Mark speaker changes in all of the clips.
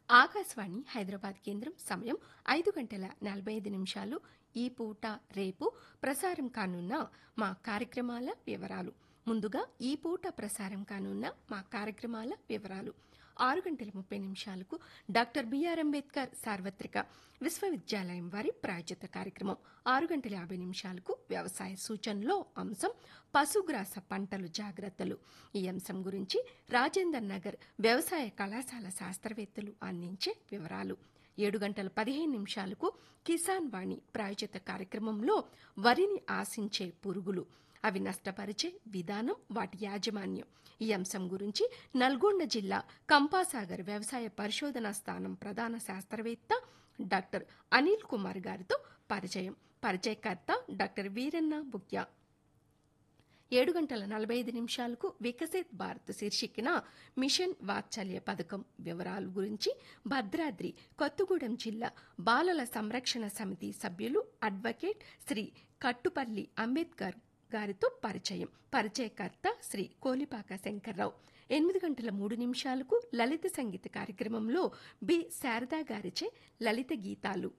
Speaker 1: ఆకాశవాణి హైదరాబాద్ కేంద్రం సమయం ఐదు గంటల నలభై ఐదు నిమిషాలు ఈ పూట రేపు ప్రసారం కానున్న మా కార్యక్రమాల వివరాలు ముందుగా ఈ పూట ప్రసారం కానున్న మా కార్యక్రమాల వివరాలు ఆరు గంటల ముప్పై నిమిషాలకు డాక్టర్ బిఆర్ అంబేద్కర్ సార్వత్రిక విశ్వవిద్యాలయం వారి ప్రాయోజిత కార్యక్రమం ఆరు గంటల యాభై నిమిషాలకు వ్యవసాయ సూచనలో అంశం పశుగ్రాస పంటలు జాగ్రత్తలు ఈ అంశం గురించి రాజేందర్ నగర్ వ్యవసాయ కళాశాల శాస్త్రవేత్తలు అందించే వివరాలు ఏడు గంటల పదిహేను నిమిషాలకు కిసాన్ వాణి ప్రాయోజిత కార్యక్రమంలో వరిని ఆశించే పురుగులు అవి నష్టపరిచే విధానం వాటి యాజమాన్యం ఈ అంశం గురించి నల్గొండ జిల్లా కంపాసాగర్ వ్యవసాయ పరిశోధనా స్థానం ప్రధాన శాస్త్రవేత్త డాక్టర్ అనిల్ కుమార్ గారితో పరిచయం పరిచయకర్త డాక్టర్ వీరన్న బుక్యా ఏడు గంటల నలభై ఐదు నిమిషాలకు వికసిత్ భారత్ శీర్షికన మిషన్ వాత్సల్య పథకం వివరాల గురించి భద్రాద్రి కొత్తగూడెం జిల్లా బాలల సంరక్షణ సమితి సభ్యులు అడ్వకేట్ శ్రీ కట్టుపల్లి అంబేద్కర్ గారితో పరిచయం పరిచయకర్త శ్రీ కోలిపాక శంకర్రావు ఎనిమిది గంటల మూడు నిమిషాలకు లలిత సంగీత కార్యక్రమంలో బి శారదా గారిచే లలిత గీతాలు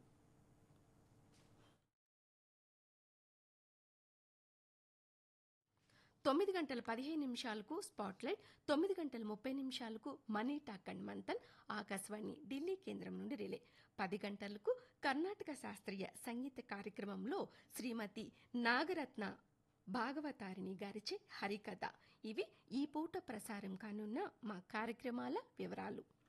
Speaker 1: తొమ్మిది గంటల పదిహేను నిమిషాలకు స్పాట్లైట్ తొమ్మిది గంటల ముప్పై నిమిషాలకు money talk and Manthan Akashvani Delhi కేంద్రం నుండి రిలే పది గంటలకు కర్ణాటక శాస్త్రీయ సంగీత కార్యక్రమంలో శ్రీమతి నాగరత్న భాగవతారిణి గారిచే హరికథ ఇవి ఈ పూట ప్రసారం కానున్న మా కార్యక్రమాల వివరాలు